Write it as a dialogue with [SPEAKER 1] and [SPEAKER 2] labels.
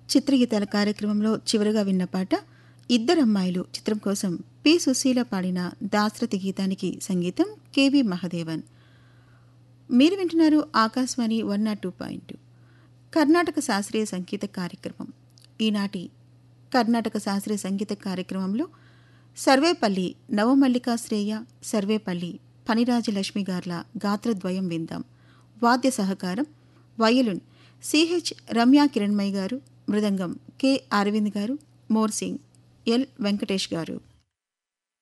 [SPEAKER 1] చిత్రగీతాల కార్యక్రమంలో చివరగా విన్న పాట ఇద్దరమ్మాయిలు చిత్రం కోసం పి సుశీల పాడిన దాశరథి గీతానికి సంగీతం కెవి మహదేవన్ మీరు వింటున్నారు Akashvani one nought two point Karnataka శాస్త్రీయ సంగీత కార్యక్రమం ఈనాటి కర్ణాటక శాస్త్రీయ సంగీత కార్యక్రమంలో సర్వేపల్లి నవమల్లికా శ్రేయ సర్వేపల్లి పనిరాజలక్ష్మి గార్ల గాత్రద్వయం విందాం వాద్య సహకారం వయలున్ సిహెచ్ రమ్యా కిరణ్మయ్య గారు మృదంగం కె అరవింద్ గారు మోర్సింగ్ ఎల్ వెంకటేష్ గారు